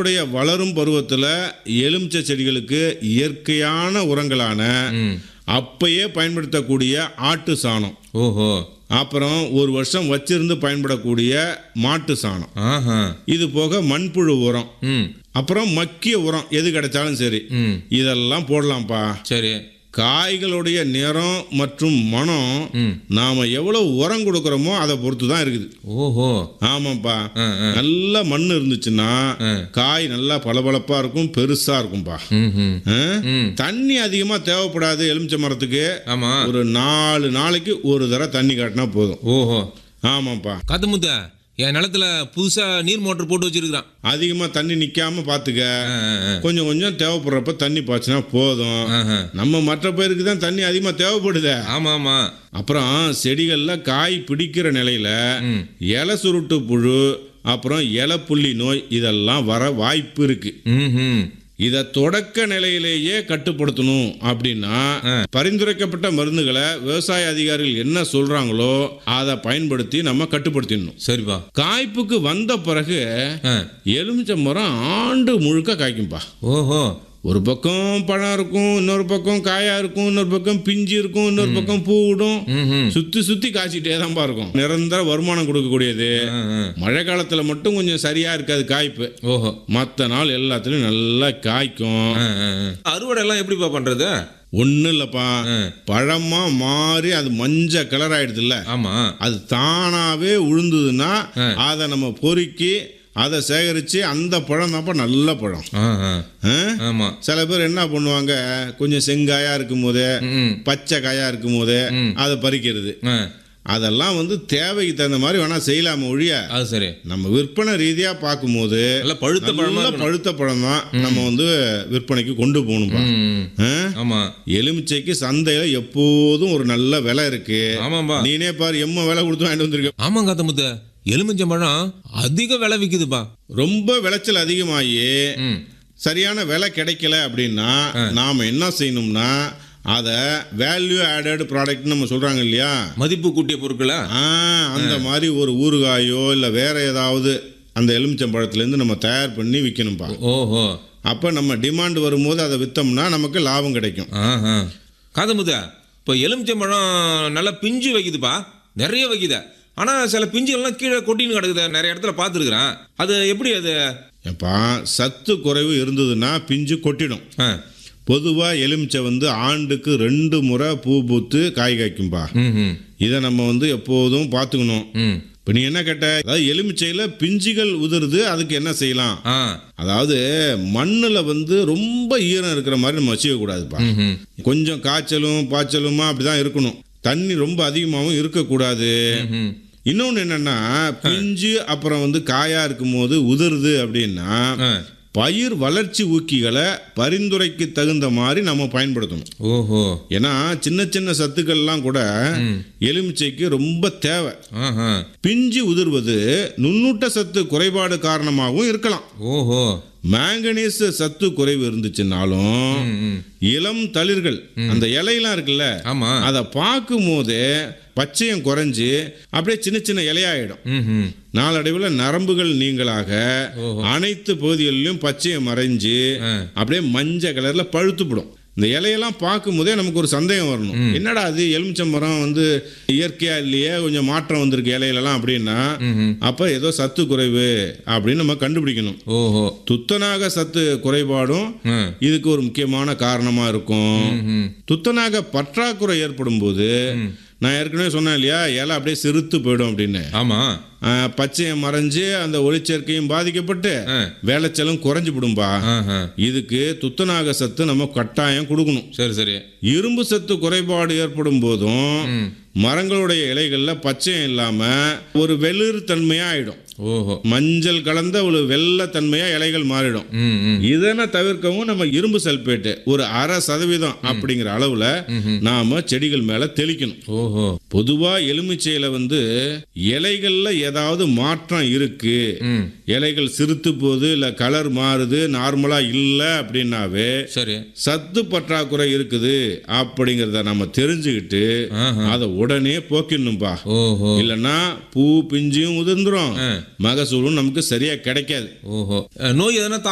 செடிகளுடைய வளரும் பருவத்தில் எலுமிச்சை செடிகளுக்கு இயற்கையான உரங்களான ம் அப்பயே பயன்படுத்தக்கூடிய ஆட்டு சாணம் ஓஹோ அப்புறம் ஒரு வருஷம் வச்சிருந்து பயன்படக்கூடிய மாட்டு சாணம் ஆஹா இது போக மண்புழு உரம் ம் அப்புறம் மக்கிய உரம் எது கிடைச்சாலும் சரி ம் இதெல்லாம் போடலாம்ப்பா சரி காய்களுடைய நிறம் மற்றும் மனம் ம் நாம எவ்வளவு உரம் கொடுக்குறோமோ அதை பொறுத்து தான் இருக்குது ஓஹோ ஆமாப்பா ஆ ஆ நல்ல மண் இருந்துச்சுன்னா ஆ. காய் நல்லா பளபளப்பா இருக்கும் பெருசா இருக்கும்பா ம் ம் ஆ? ம் தண்ணி அதிகமா தேவைப்படாது எலுமிச்சை மரத்துக்கு ஆமா ஒரு நாலு நாளைக்கு ஒரு தடவை தண்ணி காட்டினா போதும் ஓஹோ ஆமாப்பா காத்தமுத்த என் நிலத்துல புதுசா நீர் மோட்டர் போட்டு வச்சிருக்கிறான் அதிகமா தண்ணி நிக்காம பாத்துக்க ஆ, ஆ, ஆ. கொஞ்சம் கொஞ்சம் தேவைப்படுறப்ப தண்ணி பாய்ச்சினா போதும் ஆஹா. நம்ம மற்ற பேருக்கு தான் தண்ணி அதிகமா தேவைப்படுதே ஆமா ஆமா அப்புறம் செடிகள்ல காய் பிடிக்கிற நிலையில ம் இலை சுருட்டு புழு அப்புறம் இலை புள்ளி நோய் இதெல்லாம் வர வாய்ப்பு இருக்கு ம் ம் இதை தொடக்க நிலையிலேயே கட்டுப்படுத்தணும் அப்படின்னா ஆ. பரிந்துரைக்கப்பட்ட மருந்துகளை விவசாய அதிகாரிகள் என்ன சொல்றாங்களோ அதை பயன்படுத்தி நம்ம கட்டுப்படுத்திடணும் சரிப்பா காய்ப்புக்கு வந்த பிறகு ஆ எலுமிச்சை மரம் ஆண்டு முழுக்க காய்க்கும்பா ஓஹோ ஒரு பக்கம் பழம் இருக்கும் இன்னொரு பக்கம் காயா இருக்கும் இன்னொரு பக்கம் பிஞ்சு இருக்கும் இன்னொரு பக்கம் பூ விடும் ம் ம் சுத்தி சுத்தி காய்ச்சிட்டே தான்ப்பா இருக்கும் நிரந்தர வருமானம் கொடுக்கக்கூடியது ஆ, ஆ. மழை காலத்துல மட்டும் கொஞ்சம் சரியா இருக்காது காய்ப்பு ஓஹோ மற்ற நாள் எல்லாத்துலயும் நல்லா காய்க்கும் ஆ, ஆ, ஆ. அறுவடை எல்லாம் எப்படிப்பா பண்றது ஒன்றும் இல்லைப்பா ஆ. பழமா மாறி அது மஞ்சள் கலர் ஆயிடுதுல்ல ஆமா அது தானாவே உழுந்ததுன்னா ஆ. அதை நம்ம பொறுக்கி அதை சேகரித்து அந்த பழம் தான்ப்பா நல்ல பழம் ஆ, ஆ. ஆ? ஆமா சில பேர் என்ன பண்ணுவாங்க கொஞ்சம் செங்காயா இருக்கும் போதே ம், ம் பச்சை காயா இருக்கும் போதே ம். அதை பறிக்கிறது ஆ, அதெல்லாம் வந்து தேவைக்கு தகுந்த மாதிரி வேணா செய்யலாம ஒழிய அது சரி நம்ம விற்பனை ரீதியா பார்க்கும்போது நல்ல பழுத்த பழமா நல்ல இருக்கணும். பழுத்த பழம் தான் நம்ம வந்து விற்பனைக்கு கொண்டு போகணும்பா ம், ம். ஆ? ஆமா எலுமிச்சைக்கு சந்தையில எப்போதும் ஒரு நல்ல விலை இருக்கு ஆமாம்பா நீனே பாரு எம்ம விலை கொடுத்து வாங்கிட்டு வந்திருக்க ஆமாங்க காத்தமுத்த எலுமிச்சம் பழம் அதிக விலை விக்குதுப்பா ரொம்ப விளைச்சல் அதிகமாகி ம் சரியான விலை கிடைக்கல அப்படின்னா நாம என்ன செய்யணும்னா அதை வேல்யூ ஆடட் ப்ராடக்ட்னு நம்ம சொல்றாங்க இல்லையா மதிப்பு கூட்டிய பொருட்களா ஆ, அந்த மாதிரி ஒரு ஊறுகாயோ இல்லை வேற ஏதாவது அந்த எலுமிச்சம்பழத்துலேருந்து நம்ம தயார் பண்ணி விற்கணும்ப்பா ஓஹோ அப்போ நம்ம டிமாண்ட் வரும்போது அதை விற்றோம்னா நமக்கு லாபம் கிடைக்கும் ஆஹா காதமுத்த இப்போ எலுமிச்சம் பழம் நல்லா பிஞ்சு வைக்குதுப்பா நிறைய வைக்குது ஆனால் சில பிஞ்சுகள்லாம் கீழே கொட்டின்னு கிடக்குது நிறைய இடத்துல பார்த்துருக்குறேன் அது எப்படி அது ஏப்பா சத்து குறைவு இருந்ததுன்னா பிஞ்சு கொட்டிடும் ஆ பொதுவாக எலுமிச்சை வந்து ஆண்டுக்கு ரெண்டு முறை பூ பூத்து காய் காய்க்கும்பா ம் ம் இதை நம்ம வந்து எப்போதும் பார்த்துக்கணும் ம் இப்போ நீ என்ன கேட்ட அதாவது எலுமிச்சையில் பிஞ்சுகள் உதிருது அதுக்கு என்ன செய்யலாம் ஆ அதாவது மண்ணில் வந்து ரொம்ப ஈரம் இருக்கிற மாதிரி நம்ம வச்சுக்க கூடாதுப்பா ம் ம் கொஞ்சம் காய்ச்சலும் பாய்ச்சலுமா அப்படிதான் இருக்கணும் தண்ணி ரொம்ப அதிகமாகவும் இருக்கக்கூடாது ம் இன்னொன்று என்னன்னா பிஞ்சு அப்புறம் வந்து காயா இருக்கும்போது உதிருது அப்படின்னா ஆ பயிர் வளர்ச்சி ஊக்கிகளை பரிந்துரைக்கு தகுந்த மாதிரி நம்ம பயன்படுத்தணும் ஓஹோ ஏன்னா சின்ன சின்ன சத்துக்கள்லாம் கூட ம் எலுமிச்சைக்கு ரொம்ப தேவை ஆஹா பிஞ்சு உதிர்வது நுண்ணூட்ட சத்து குறைபாடு காரணமாகவும் இருக்கலாம் ஓஹோ மேங்கனீஸ் சத்து குறைவு இருந்துச்சுன்னாலும் ம் ம் இளம் தளிர்கள் அந்த இலையெல்லாம் இருக்குல்ல ஆமாம் அதை பார்க்கும் போதே பச்சையம் குறைஞ்சு அப்படியே சின்ன சின்ன இலையாயிடும் ம் ம் நாளடைவில் நரம்புகள் நீங்களாக ஓஹோ. அனைத்து பகுதிகளிலும் பச்சையம் மறைஞ்சு ஆ. அப்படியே மஞ்சள் கலர்ல பழுத்துப்படும் இந்த இலையெல்லாம் பார்க்கும் போதே நமக்கு ஒரு சந்தேகம் வரணும் என்னடா அது எலுமிச்சம் மரம் வந்து இயற்கையா இல்லையே கொஞ்சம் மாற்றம் வந்திருக்கு இலையிலலாம் அப்படின்னா ம் ம் அப்ப ஏதோ சத்து குறைவு அப்படின்னு நம்ம கண்டுபிடிக்கணும் ஓஹோ துத்தநாக சத்து குறைபாடும் ஆ இதுக்கு ஒரு முக்கியமான காரணமா இருக்கும் ம் ம் துத்தநாக பற்றாக்குறை ஏற்படும் போது நான் ஏற்கனவே சொன்னேன் இல்லையா இலை அப்படியே சிறுத்து போயிடும் அப்படின்னு ஆமாம் ஆஹ், பச்சையம் மறைஞ்சு அந்த ஒளிச்சேர்க்கையும் பாதிக்கப்பட்டு ஆ வேலைச்சலும் குறைஞ்சு விடும்பா ஆஹா இதுக்கு துத்தநாக சத்து நம்ம கட்டாயம் கொடுக்கணும் சரி சரி இரும்பு சத்து குறைபாடு ஏற்படும் போதும் ம் மரங்களுடைய இலைகள்ல பச்சையம் இல்லாம ஒரு வெளிர் தன்மையா ஆயிடும் ஓஹோ மஞ்சள் கலந்த ஒரு வெள்ளத்தன்மையா இலைகள் மாறிடும் ம் ம் இதனை தவிர்க்கவும் நம்ம இரும்பு சல்பேட்டு ஒரு அரை சதவீதம் அப்படிங்கிற அளவுல நாம செடிகள் மேல தெளிக்கணும் ஓஹோ பொதுவா எலுமிச்சையில வந்து இலைகள்ல ஏதாவது மாற்றம் இருக்கு ம் இலைகள் சிறுத்து போகுது இல்ல கலர் மாறுது நார்மலா இல்ல அப்படின்னாவே சரி சத்து பற்றாக்குறை இருக்குது அப்படிங்கிறத நம்ம தெரிஞ்சுக்கிட்டு ஆஹா அதை உடனே போக்கிடணும்பா ஓஹோ இல்லைன்னா பூ பிஞ்சும் உதிர்ந்துரும் ஆ. மகசூலும் நமக்கு சரியா கிடைக்காது ஓஹோ அஹ், நோய் எதனா